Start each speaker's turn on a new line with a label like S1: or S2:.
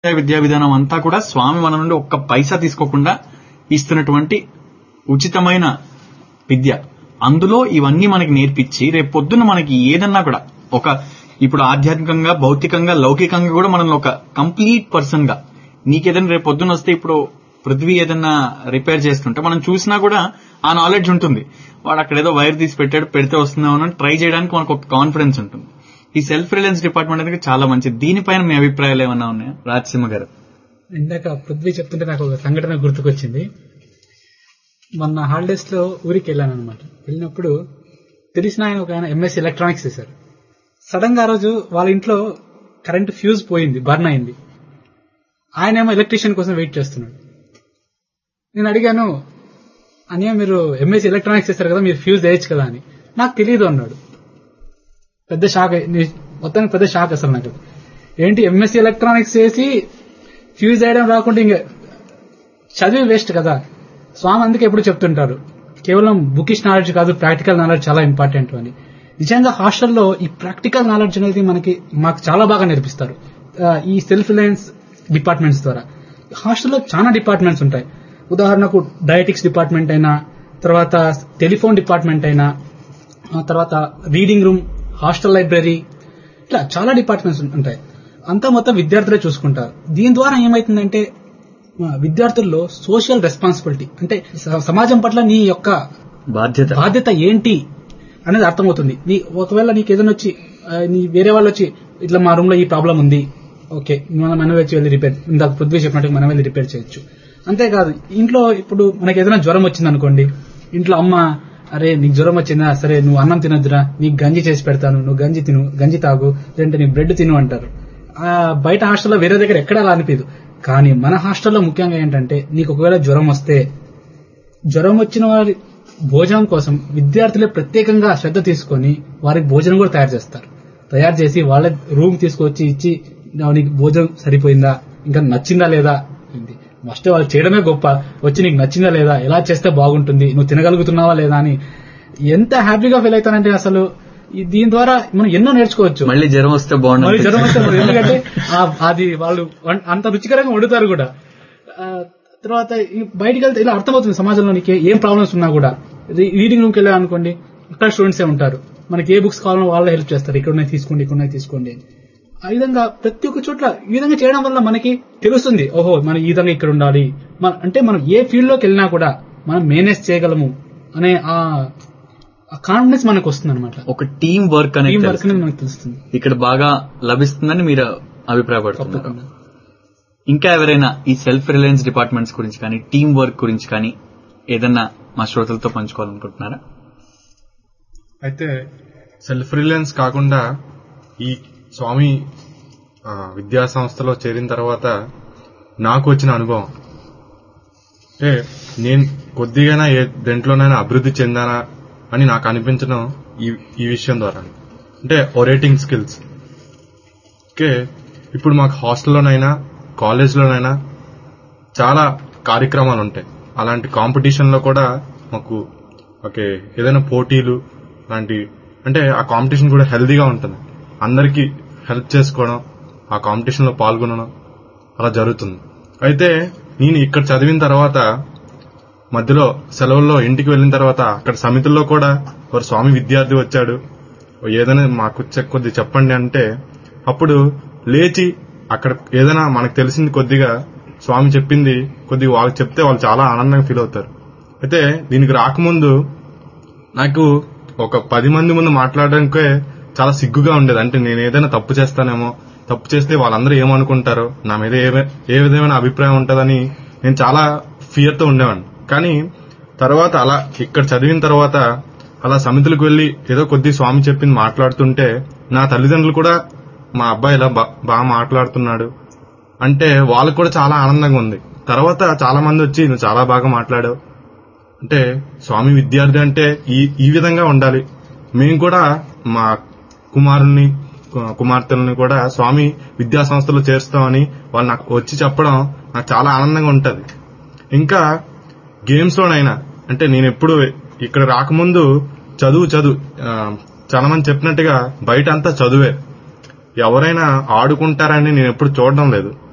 S1: విద్యా విధానం అంతా కూడా స్వామి మన నుండి ఒక్క పైసా తీసుకోకుండా ఇస్తున్నటువంటి ఉచితమైన విద్య అందులో ఇవన్నీ మనకి నేర్పించి రేపు పొద్దున్న మనకి ఏదన్నా కూడా ఒక ఇప్పుడు ఆధ్యాత్మికంగా భౌతికంగా లౌకికంగా కూడా మనల్ని ఒక కంప్లీట్ పర్సన్ గా నీకేదైనా రేపు పొద్దున్న వస్తే ఇప్పుడు పృథ్వీ ఏదన్నా రిపేర్ చేస్తుంటే మనం చూసినా కూడా ఆ నాలెడ్జ్ ఉంటుంది వాడు అక్కడ ఏదో వైర్ తీసి పెట్టాడు పెడితే వస్తుందేమో ట్రై చేయడానికి మనకు ఒక కాన్ఫిడెన్స్ ఉంటుంది ఈ సెల్ఫ్ రిలయన్స్ డిపార్ట్మెంట్ అనేది చాలా మంచిది దీనిపైన మీ అభిప్రాయాలు ఏమన్నా ఉన్నాయా రాజసింహ గారు
S2: ఇందాక పృథ్వీ చెప్తుంటే నాకు ఒక సంఘటన గుర్తుకొచ్చింది మొన్న హాలిడేస్ లో ఊరికి వెళ్ళాను అనమాట వెళ్ళినప్పుడు తెలిసిన ఆయన ఒక ఆయన ఎంఎస్ ఎలక్ట్రానిక్స్ చేశారు సడన్ గా ఆ రోజు వాళ్ళ ఇంట్లో కరెంట్ ఫ్యూజ్ పోయింది బర్న్ అయింది ఆయన ఏమో ఎలక్ట్రీషియన్ కోసం వెయిట్ చేస్తున్నాడు నేను అడిగాను అనియా మీరు ఎంఎస్ ఎలక్ట్రానిక్స్ చేశారు కదా మీరు ఫ్యూజ్ వేయచ్చు కదా అని నాకు తెలియదు అన్నాడు పెద్ద షాక్ నీ- మొత్తానికి పెద్ద షాక్ అసలు నాకు ఏంటి ఎంఎస్సీ ఎలక్ట్రానిక్స్ చేసి ఫ్యూజ్ వేయడం రాకుండా ఇంక చదివి వేస్ట్ కదా స్వామి అందుకే ఎప్పుడు చెప్తుంటారు కేవలం బుకిష్ నాలెడ్జ్ కాదు ప్రాక్టికల్ నాలెడ్జ్ చాలా ఇంపార్టెంట్ అని నిజంగా హాస్టల్లో ఈ ప్రాక్టికల్ నాలెడ్జ్ అనేది మనకి మాకు చాలా బాగా నేర్పిస్తారు ఆ, ఈ సెల్ఫ్ రిలయన్స్ డిపార్ట్మెంట్స్ ద్వారా హాస్టల్లో చాలా డిపార్ట్మెంట్స్ ఉంటాయి ఉదాహరణకు డయటిక్స్ డిపార్ట్మెంట్ అయినా తర్వాత టెలిఫోన్ డిపార్ట్మెంట్ అయినా ఆ తర్వాత రీడింగ్ రూమ్ హాస్టల్ లైబ్రరీ ఇట్లా చాలా డిపార్ట్మెంట్స్ ఉంటాయి అంతా మొత్తం విద్యార్థులే చూసుకుంటారు దీని ద్వారా ఏమైతుందంటే ఆ, విద్యార్థుల్లో సోషల్ రెస్పాన్సిబిలిటీ అంటే స- సమాజం పట్ల నీ యొక్క
S1: బాధ్యత
S2: బాధ్యత ఏంటి అనేది అర్థమవుతుంది నీ ఒకవేళ నీకు ఏదైనా వచ్చి ఆ, నీ వేరే వాళ్ళు వచ్చి ఇట్లా మా రూమ్ లో ఈ ప్రాబ్లం ఉంది ఓకే మనం మనం వచ్చి వెళ్ళి రిపేర్ ఇందాక పృథ్వీ చెప్పినట్టు మనం వెళ్ళి రిపేర్ చేయొచ్చు అంతేకాదు ఇంట్లో ఇప్పుడు మనకి ఏదైనా జ్వరం వచ్చింది అనుకోండి ఇంట్లో అమ్మ అరే నీకు జ్వరం వచ్చిందా సరే నువ్వు అన్నం తినొద్దురా నీకు గంజి చేసి పెడతాను నువ్వు గంజి తిను గంజి తాగు లేదంటే నీ బ్రెడ్ తిను అంటారు ఆ, బయట హాస్టల్లో వేరే దగ్గర ఎక్కడ అలా అనిపించదు కానీ మన హాస్టల్లో ముఖ్యంగా ఏంటంటే నీకు ఒకవేళ జ్వరం వస్తే జ్వరం వచ్చిన వారి భోజనం కోసం విద్యార్థులే ప్రత్యేకంగా శ్రద్ధ తీసుకొని వారికి భోజనం కూడా తయారు చేస్తారు తయారు చేసి వాళ్ళ రూమ్ తీసుకొచ్చి ఇచ్చి "నా- నీకు భోజనం సరిపోయిందా ఇంకా నచ్చిందా లేదా ఇది ఫస్ట్ వాళ్ళు చేయడమే గొప్ప వచ్చి నీకు నచ్చిందా లేదా ఎలా చేస్తే బాగుంటుంది నువ్వు తినగలుగుతున్నావా లేదా అని ఎంత హ్యాపీగా ఫీల్ అవుతానంటే అసలు ఈ- దీని ద్వారా మనం ఎన్నో నేర్చుకోవచ్చు
S1: మళ్ళీ జ్వరం వస్తే
S2: మరి
S1: బాగుంటుంది
S2: జ్వరం వస్తే మరి ఎందుకంటే ఆ- అది వాళ్ళు వం- అంత రుచికరంగా వండుతారు కూడా ఆ, తర్వాత ఈ బయటికి వెళ్తే ఇలా అర్థమవుతుంది సమాజంలో నీకు ఏం ప్రాబ్లమ్స్ ఉన్నా కూడా రీ- రీడింగ్ రూమ్కి వెళ్ళా అనుకోండి ఇక్కడ స్టూడెంట్స్ ఏ ఉంటారు మనకి ఏ బుక్స్ కావాలో వాళ్ళే హెల్ప్ చేస్తారు ఇక్కడ ఉన్నాయి తీసుకోండి ఇక్కడ ఉన్నాయి తీసుకోండి అని. ఆ విధంగా ప్రతి ఒక్క చోట్ల ఈ విధంగా చేయడం వల్ల మనకి తెలుస్తుంది ఓహో మనం ఈ విధంగా ఇక్కడ ఉండాలి మన అంటే మనం ఏ ఫీల్డ్ లోకి వెళ్ళినా కూడా మనం మేనేజ్ చేయగలము అనే ఆ కాన్ఫిడెన్స్ మనకు వస్తుంది అనమాట
S1: ఒక టీం వర్క్
S2: టీం
S1: అనేది
S2: వర్క్ అనేది మనకు తెలుస్తుంది
S1: ఇక్కడ బాగా లభిస్తుందని మీరు అభిప్రాయపడుతున్నారు
S2: తప్పకుండా
S1: ఇంకా ఎవరైనా ఈ సెల్ఫ్ రిలయన్స్ డిపార్ట్మెంట్స్ గురించి కానీ టీం వర్క్ గురించి కానీ ఏదన్నా మా శ్రోతలతో పంచుకోవాలనుకుంటున్నారా
S3: అయితే సెల్ఫ్ రిలయన్స్ కాకుండా ఈ స్వామి ఆ, విద్యా సంస్థలో చేరిన తర్వాత నాకు వచ్చిన అనుభవం అంటే నేను కొద్దిగానా ఏ దేంట్లోనైనా అభివృద్ధి చెందానా అని నాకు అనిపించడం ఈ ఈ విషయం ద్వారా అంటే ఒరేటింగ్ స్కిల్స్ ఓకే ఇప్పుడు మాకు హాస్టల్లోనైనా కాలేజ్లోనైనా చాలా కార్యక్రమాలు ఉంటాయి అలాంటి కాంపిటీషన్లో కూడా మాకు ఓకే ఏదైనా పోటీలు లాంటి అంటే ఆ కాంపిటీషన్ కూడా హెల్దీగా ఉంటుంది అందరికీ హెల్ప్ చేసుకోవడం ఆ కాంపిటీషన్లో పాల్గొనడం అలా జరుగుతుంది అయితే నేను ఇక్కడ చదివిన తర్వాత మధ్యలో సెలవుల్లో ఇంటికి వెళ్ళిన తర్వాత అక్కడ సమితుల్లో కూడా ఒక స్వామి విద్యార్థి వచ్చాడు ఏదైనా మాకు చె- కొద్ది చెప్పండి అంటే అప్పుడు లేచి అక్కడ ఏదైనా మనకు తెలిసింది కొద్దిగా స్వామి చెప్పింది కొద్దిగా వాళ్ళకి చెప్తే వాళ్ళు చాలా ఆనందంగా ఫీల్ అవుతారు అయితే దీనికి రాకముందు నాకు ఒక పది మంది ముందు మాట్లాడడానికే చాలా సిగ్గుగా ఉండేది అంటే నేను ఏదైనా తప్పు చేస్తానేమో తప్పు చేస్తే వాళ్ళందరూ ఏమనుకుంటారో నా మీద ఏ ఏ విధమైన అభిప్రాయం ఉంటుందని నేను చాలా ఫియర్ తో ఉండేవాడిని కానీ తర్వాత అలా ఇక్కడ చదివిన తర్వాత అలా సమితులకు వెళ్లి ఏదో కొద్ది స్వామి చెప్పింది మాట్లాడుతుంటే నా తల్లిదండ్రులు కూడా మా అబ్బాయి ఇలా బా- బాగా మాట్లాడుతున్నాడు అంటే వాళ్ళకు కూడా చాలా ఆనందంగా ఉంది తర్వాత చాలా మంది వచ్చి నువ్వు చాలా బాగా మాట్లాడావు అంటే స్వామి విద్యార్థి అంటే ఈ ఈ విధంగా ఉండాలి మేము కూడా మా కుమారుణ్ణి కు- కుమార్తెలని కూడా స్వామి విద్యా సంస్థలో చేరుస్తామని వాళ్ళు నాకు వచ్చి చెప్పడం నాకు చాలా ఆనందంగా ఉంటది ఇంకా గేమ్స్ లోనైనా అంటే నేను ఎప్పుడు ఇక్కడ రాకముందు చదువు చదువు ఆ, చాలా మంది చెప్పినట్టుగా బయట అంతా చదువే ఎవరైనా ఆడుకుంటారని నేను ఎప్పుడు చూడడం లేదు